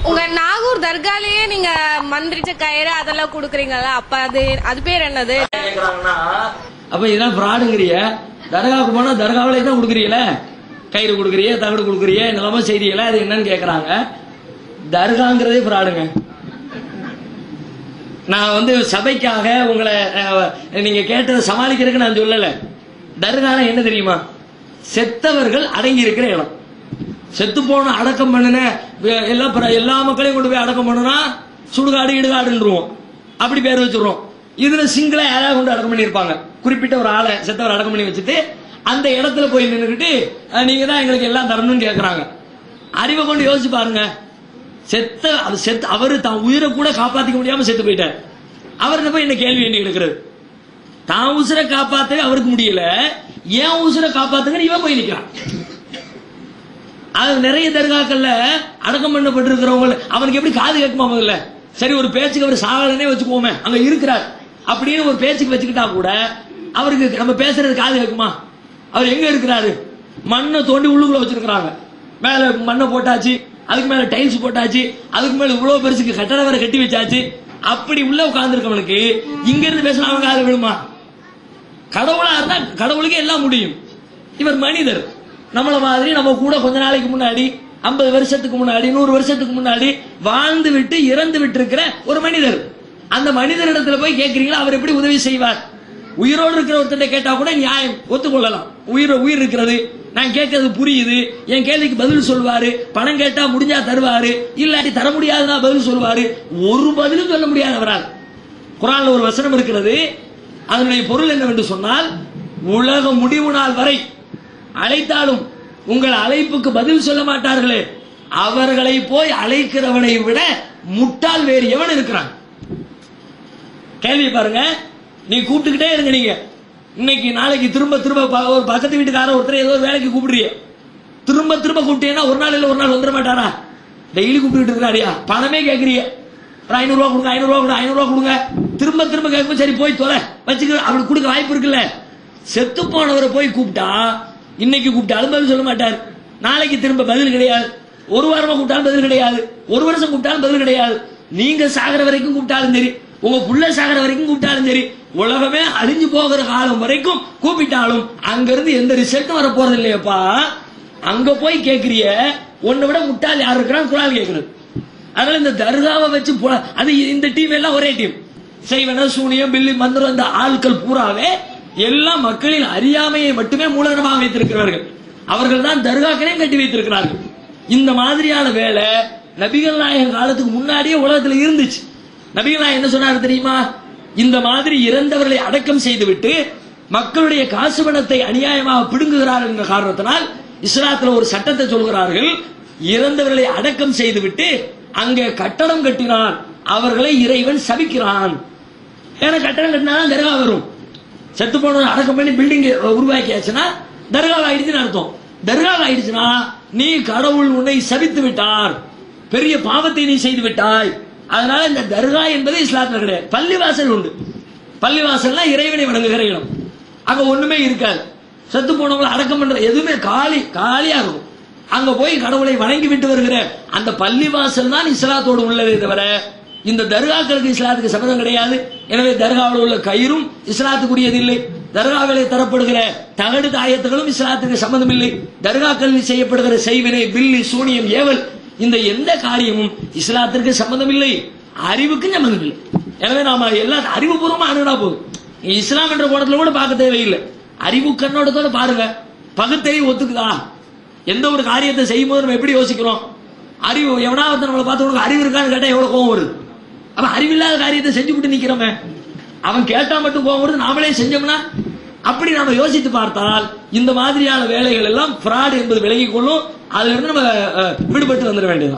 உங்க நாகூர் தர்காலேயே நீங்க மந்திரிச்ச கயிறு அதெல்லாம் குடுக்குறீங்கல்ல அப்ப அது அது பேர் என்னது கேக்குறாங்கன்னா அப்ப இதெல்லாம் ஃப்ராடுங்கிறிய தர்காவுக்கு போனா தர்காவிலே தான் கொடுக்குறீங்களே கயிறு கொடுக்குறிய தகடு கொடுக்குறிய நிலம செய்திகள அது என்னன்னு கேக்குறாங்க தர்காங்கிறதே ஃப்ராடுங்க நான் வந்து சபைக்காக உங்களை அஹ், நீங்க கேட்டதை சமாளிக்கிறதுக்கு நான் சொல்லல தர்கானா என்ன தெரியுமா செத்தவர்கள் அடங்கி இருக்கிற இடம் செத்து போன அடக்கம் பண்ணின வே- எல்லா பிற- எல்லா மக்களையும் கொண்டு போய் அடக்கம் பண்ணுனா சுடுகாடு இடுகாடுன்றோம் அப்படி பேர் வச்சிடுறோம் இதுல சிங்கிளா யாராவது கொண்டு அடக்கம் பண்ணியிருப்பாங்க குறிப்பிட்ட ஒரு ஆளை செத்தவர் அடக்கம் பண்ணி வச்சுட்டு அந்த இடத்துல போய் நின்றுக்கிட்டு அஹ், நீங்க தான் எங்களுக்கு எல்லாம் தரணும்னு கேக்குறாங்க அறிவை கொண்டு யோசிச்சு பாருங்க செத்த அது செத்து அவரு தான் உயிரை கூட காப்பாத்திக்க முடியாம செத்து போயிட்டார் அவர்கிட்ட போய் என்ன கேள்வி வேண்டி எடுக்கிறது தான் உசுரை காப்பாத்தவே அவருக்கு முடியல ஏன் உசுரை காப்பாத்துங்கன்னு இவன் போய் நிக்கிறான் அது நிறைய தர்காக்கள்ல அடக்கம் பண்ணப்பட்டிருக்கிறவங்க அவனுக்கு எப்படி காது கேட்குமா முதல்ல சரி ஒரு பேச்சுக்கு அவர் சாகலனே வச்சுக்கோமே அங்க இருக்கிறார் அப்படின்னு ஒரு பேச்சுக்கு வச்சுக்கிட்டா கூட அவருக்கு நம்ம பேசுறது காது கேட்குமா அவர் எங்க இருக்கிறாரு மண்ணை தோண்டி உள்ளுக்குள்ள வச்சிருக்கிறாங்க மேல மண்ணை போட்டாச்சு அதுக்கு மேல டைல்ஸ் போட்டாச்சு அதுக்கு மேல இவ்வளவு பெருசுக்கு கட்டட வேற கட்டி வச்சாச்சு அப்படி உள்ள உட்கார்ந்துருக்கவனுக்கு இங்க இருந்து பேசினா அவன் காது விழுமா கடவுளா இருந்தா கடவுளுக்கு எல்லாம் முடியும் இவர் மனிதர் நம்மள மாதிரி நம்ம கூட கொஞ்ச நாளைக்கு முன்னாடி ஐம்பது வருஷத்துக்கு முன்னாடி நூறு வருஷத்துக்கு முன்னாடி வாழ்ந்து விட்டு இறந்து விட்டு இருக்கிற ஒரு மனிதர் அந்த மனிதரிடத்துல போய் கேட்கறீங்களா அவர் எப்படி உதவி செய்வார் உயிரோடு இருக்கிற ஒருத்தர் கேட்டா கூட நியாயம் ஒத்துக்கொள்ளலாம் உயிர் உயிர் இருக்கிறது நான் கேட்கறது புரியுது என் கேள்விக்கு பதில் சொல்வாரு பணம் கேட்டா முடிஞ்சா தருவாரு இல்லாட்டி தர முடியாதுன்னா பதில் சொல்வாரு ஒரு பதிலும் சொல்ல முடியாது அவரால் குரான்ல ஒரு வசனம் இருக்கிறது அதனுடைய பொருள் என்னவென்று சொன்னால் உலக முடிவு நாள் வரை அழைத்தாலும் உங்கள் அழைப்புக்கு பதில் சொல்ல மாட்டார்களே அவர்களை போய் அழைக்கிறவனை விட முட்டாள் வேறு எவன் இருக்கிறான் கேள்வி பாருங்க நீ கூப்பிட்டுக்கிட்டே இருங்க நீங்க இன்னைக்கு நாளைக்கு திரும்ப திரும்ப ப- ஒரு பக்கத்து வீட்டுக்கார ஒருத்தர் ஏதோ ஒரு வேலைக்கு கூப்பிடுறிய திரும்ப திரும்ப கூப்பிட்டீங்கன்னா ஒரு நாள் இல்ல ஒரு நாள் வந்துட மாட்டாரா டெய்லி கூப்பிட்டு இருக்காரியா பணமே கேட்கறிய ஒரு ஐநூறு ரூபா கொடுங்க ஐநூறு ரூபா கொடுங்க ஐநூறு ரூபா கொடுங்க திரும்ப திரும்ப கேட்கும் சரி போய் தொலை வச்சுக்க அவருக்கு கொடுக்க வாய்ப்பு இருக்குல்ல செத்து போனவரை போய் கூப்பிட்டா இன்னைக்கு கூப்பிட்டாலும் பதில் சொல்ல மாட்டார் நாளைக்கு திரும்ப பதில் கிடையாது ஒரு வாரமா கூப்பிட்டாலும் பதில் கிடையாது ஒரு வருஷம் கூப்பிட்டாலும் பதில் கிடையாது நீங்க சாகிற வரைக்கும் கூப்பிட்டாலும் சரி உங்க புள்ள சாகிற வரைக்கும் கூப்பிட்டாலும் சரி உலகமே அழிஞ்சு போகிற காலம் வரைக்கும் கூப்பிட்டாலும் அங்க இருந்து எந்த ரிசல்ட்டும் வர போறது இல்லையப்பா அங்க போய் கேக்குறிய உன்னை விட முட்டாள் யார் இருக்கிறான்னு குரான் கேக்குறது அதனால இந்த தர்காவை வச்சு போ- அது இந்த டீம் எல்லாம் ஒரே டீம் செய்வன சூனியம் பில்லி மந்திரம் இந்த ஆட்கள் பூராவே எல்லா மக்களின் அறியாமையை மட்டுமே மூலதனமாக வைத்திருக்கிறார்கள் அவர்கள் தான் தர்காக்களே கட்டி வைத்திருக்கிறார்கள் இந்த மாதிரியான வேலை நபிகள் நாயகம் காலத்துக்கு முன்னாடியே உலகத்துல இருந்துச்சு நபிகள் நாயகம் என்ன சொன்னாரு தெரியுமா இந்த மாதிரி இறந்தவர்களை அடக்கம் செய்துவிட்டு மக்களுடைய காசு பணத்தை அநியாயமாக பிடுங்குகிறார்கள் என்ற காரணத்தினால் இஸ்லாத்துல ஒரு சட்டத்தை சொல்கிறார்கள் இறந்தவர்களை அடக்கம் செய்துவிட்டு அங்கே கட்டடம் கட்டினான் அவர்களை இறைவன் சபிக்கிறான் ஏன்னா கட்டடம் கட்டினா தர்கா வரும் செத்து போன அடக்கம் பண்ணி பில்டிங் உருவாக்கியாச்சுன்னா தர்கா ஆயிடுச்சுன்னு அர்த்தம் தர்கா ஆயிடுச்சுன்னா நீ கடவுள் உன்னை சபித்து விட்டார் பெரிய பாவத்தை நீ செய்து விட்டாய் அதனால இந்த தர்கா என்பது இஸ்லாத்துல கிடையாது பள்ளிவாசல் உண்டு பள்ளிவாசல்னா இறைவனை வணங்குகிற இடம் அங்க ஒண்ணுமே இருக்காது செத்து போனவங்களை அடக்கம் பண்ற எதுவுமே காலி காலியா இருக்கும் அங்க போய் கடவுளை வணங்கி விட்டு வருகிற அந்த பள்ளிவாசல் தான் இஸ்லாத்தோடு உள்ளதே தவிர இந்த தர்காக்களுக்கு இஸ்லாத்துக்கு சம்மதம் கிடையாது எனவே தர்காவில் உள்ள கயிறும் இஸ்லாத்துக்குரியது இல்லை தர்காவிலே தரப்படுகிற தகடு தாயத்துகளும் இஸ்லாத்துக்கு சம்மதம் இல்லை தர்காக்களில் செய்யப்படுகிற செய்வினை பில்லி சூனியம் ஏவல் இந்த எந்த காரியமும் இஸ்லாத்திற்கு சம்மதம் இல்லை அறிவுக்கும் சம்மதம் இல்லை எனவே நாம எல்லா அறிவுபூர்வமா அணுகுனா போதும் இஸ்லாம் என்ற கோணத்துல கூட பார்க்க தேவையில்லை அறிவு கண்ணோட்டத்தோட பாருங்க பகுத்தறிவு ஒத்துக்குதா எந்த ஒரு காரியத்தை செய்யும் போது நம்ம எப்படி யோசிக்கிறோம் அறிவு எவனாவது நம்மளை பார்த்து உனக்கு அறிவு இருக்கான்னு கேட்டா எவ்வளவு கோவம் வருது அவன் அறிவில்லாத காரியத்தை செஞ்சு விட்டு நிக்கிறோமே அவன் கேட்டா மட்டும் கோவம் வருது நாமளே செஞ்சோம்னா அப்படி நாம யோசித்து பார்த்தால் இந்த மாதிரியான வேலைகள் எல்லாம் fraud என்பது விலகிக் கொள்ளும் அதுல இருந்து நம்ம அஹ், விடுபட்டு வந்துட வேண்டியது